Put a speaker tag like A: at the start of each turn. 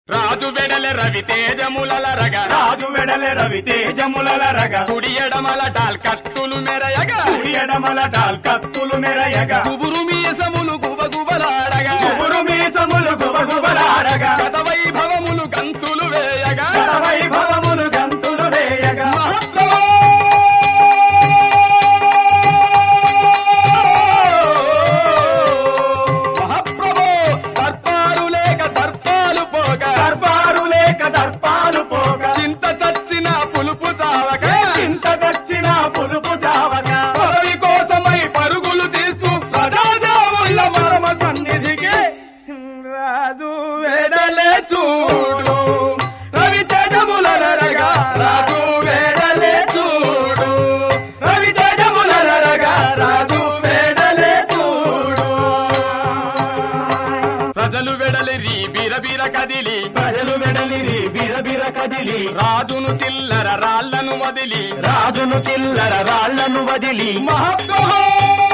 A: రాజు వెడలె రవి తేజములల రగ
B: రాజు వెడలె రవి తేజములల రగ
A: కుడి ఎడమల టాల్ కత్తులు మెరయగా
B: ఎడమల టాల్ కత్తులు మెరయగ
A: గుబురు మీసములు గుబగుబలాడగా
B: గుబురు మీసములు గుబగుబలాడగా
A: గతవైభవములు గంతులు వేయగా
B: వైభవములు గంతులు వేయగా
A: మహాప్రభో దర్పారు లేక దర్పాలు పోగా
B: దర్బారు లేక దర్పాలు పోగా
A: చింత చచ్చిన పులుపు చావక
B: చింత దచ్చిన పులుపు చావక
A: పదవి కోసమై పరుగులు తీస్తూ ప్రజాదేవుళ్ళ పరమ సన్నిధికి రాజు వేడలే చూడు రవి తేజములరగా రాజు వేడలే చూడు రవి తేజములరగా రాజు వేడలే చూడు ప్రజలు వెడలిరి బిరబిర కదిలి
B: ప్రజలు వెడలిరి బిరబిర కదిలి
A: రాజును చిల్లర రాళ్లను వదిలి
B: రాజును చిల్లర రాళ్లను వదిలి
A: మహాప్రభో